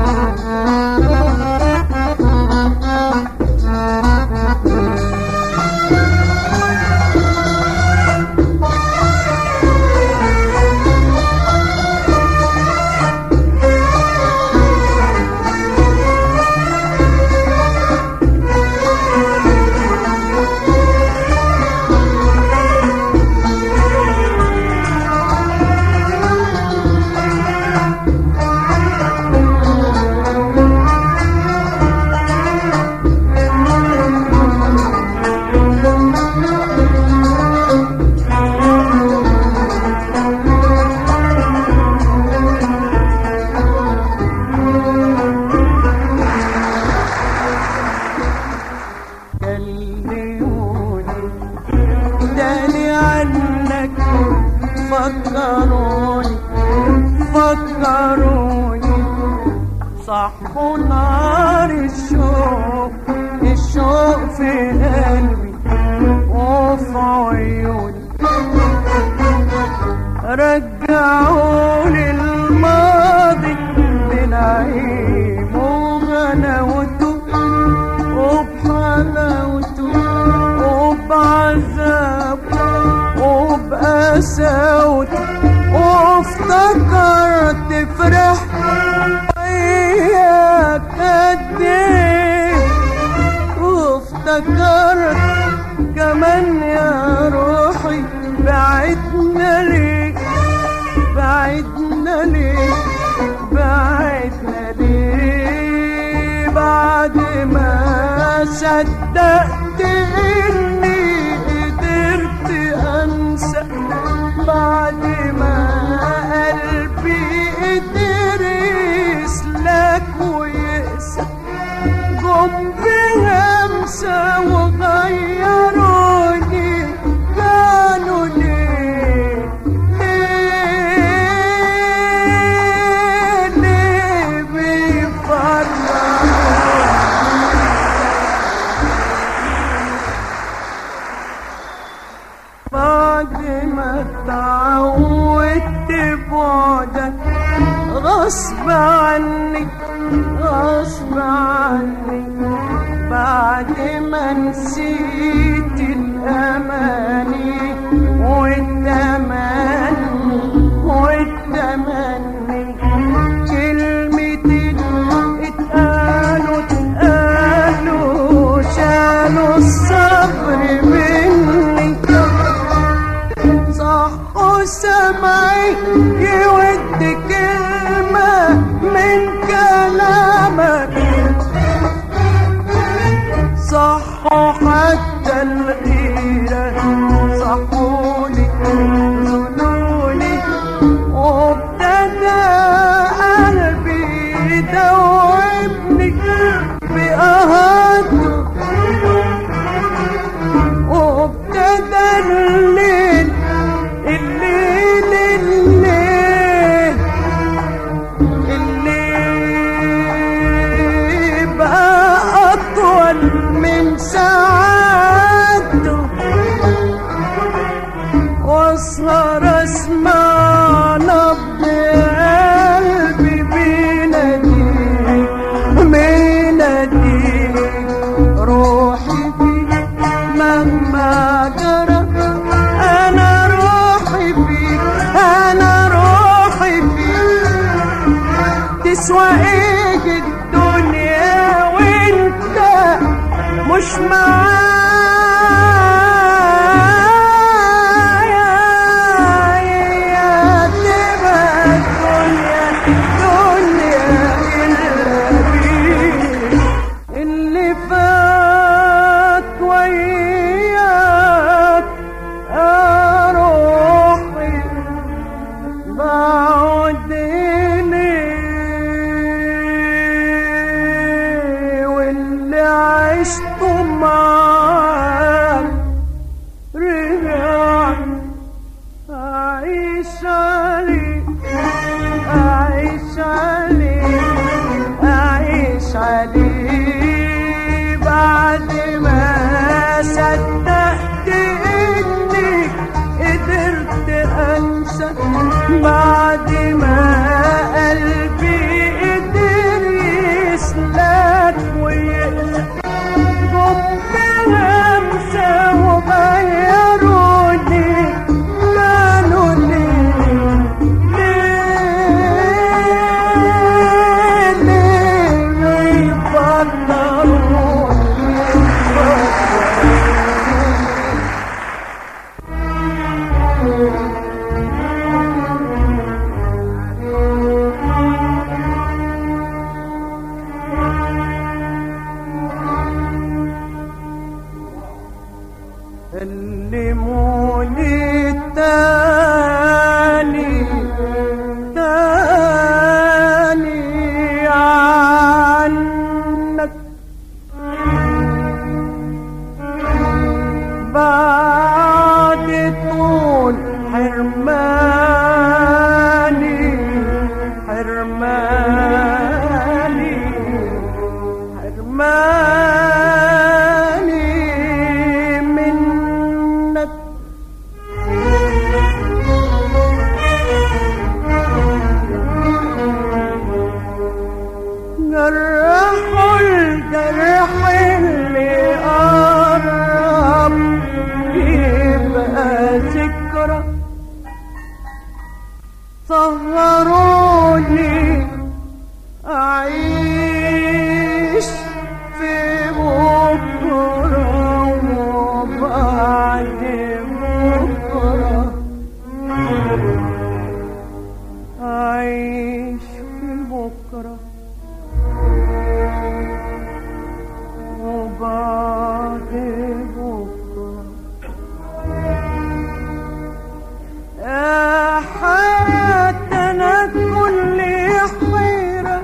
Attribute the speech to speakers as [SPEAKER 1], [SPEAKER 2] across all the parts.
[SPEAKER 1] كلموني داني عنك فكروني فكروني صحوا نار الشوق الشوق في قلبي وفي عيوني رجعوني الماضي بنعيم وغناوته وبحلاوته وبعذابه وبقساوته وافتكرت فرح وياك قد ايه وافتكرت كمان يا روحي بعدنا ليه بعدنا ليه بعدنا ليه بعد ما صدقت اني قدرت انسى بعد ما قلبي قدر يسلك ويقسى جم بهمسة وغيروني كانوا ليه ليه ليه بيفرحوا بعد ما اتعودت بعدك غصب عني غصب عني بعد ما نسيت الأماني والتمني والتمني كلمتين اتقالوا اتقالوا شالوا الصبر مني صح وسمعي يود كلمة من كلامك صح حتى الغيرة صحولي ظنوني وابتدى قلبي يدوبني بأهاته وابتدى الليل الليل الليل الليل بقى أطول من ساعته واسهر اسمع نبض قلبي بيناديك بيناديك روحي فيك مهما جرى انا روحي فيك انا روحي فيك تسوى ايه الدنيا وانت مش معايا تبقى الدنيا دنيا إلا بيك اللي فات وياك أروحي بعد ليه واللي عشته معاك رجع أعيش عليه أعيش عليه أعيش عليه بعد ما صدقت إني قدرت أنسى بعد ما قلبي قدر حرماني حرماني منك جرحوا الجرح اللي قرب يبقى ذكرى صهروني أعيش في بكرة وبعد بكرة أعيش في بكرة وبعد بكرة يا حياتنا كل حيرة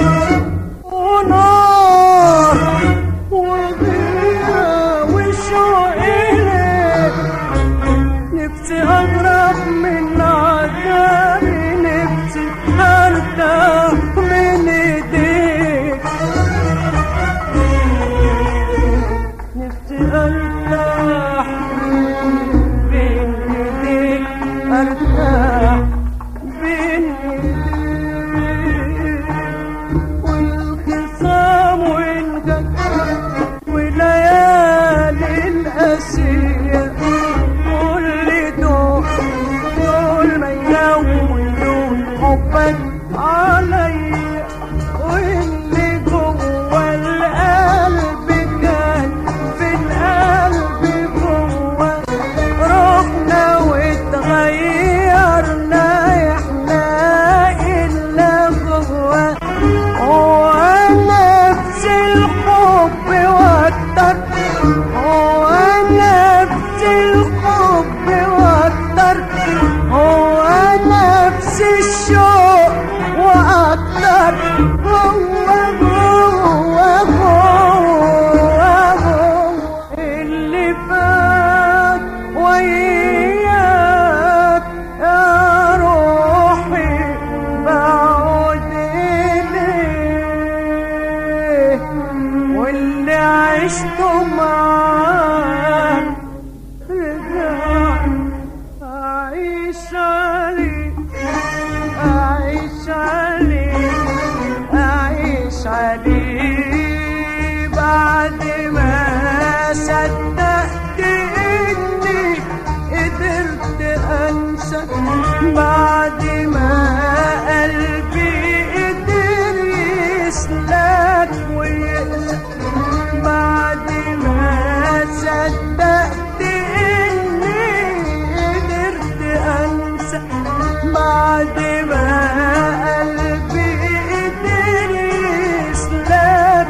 [SPEAKER 1] ونار وغيرة وشوق إليك نفسي أغرق من عذابي نفسي أرتاح من إيديك نفسي أرتاح بين إيديك أرتاح بين إيديك والخصام وانجك وليالي الأسية كل دول دول ما يزودوا حبك عليا واللي جوه القلب كان في القلب جوه رحنا واتغيرنا احنا الا جوه هو نفس الحب واكتر هو نفس الحب واكتر هو نفس الشوق واكتر هو هو هو هو اللي فات وياك يا روحي بعود إليه واللي عشته معاك رجع أعيش عليه أعيش عليه أعيش عليه بعد ما صدقت إني قدرت أنسى بعد ما قلبي قدر يسلك ويقسى بعد ما صدقت إني قدرت أنسى بعد ما قلبي قدر يسلك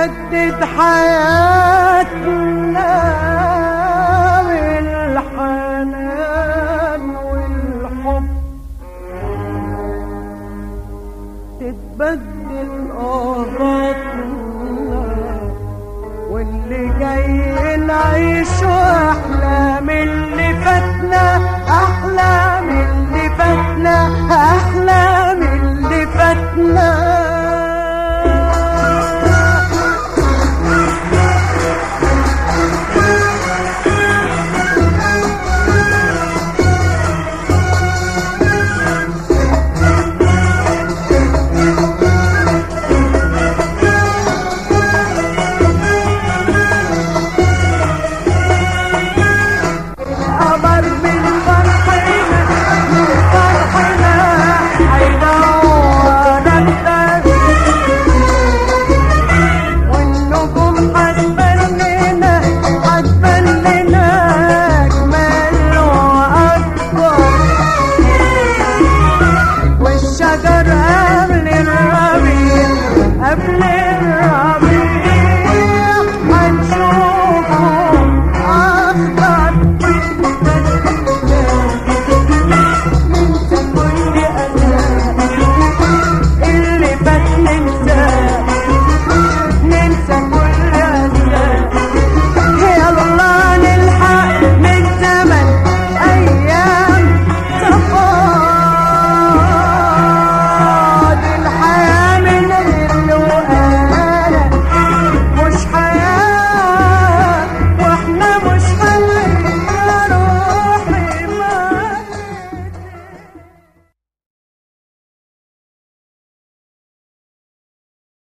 [SPEAKER 1] تتجدد حياتنا بالحنان والحب تتبدل آهاتنا واللي جاي نعيش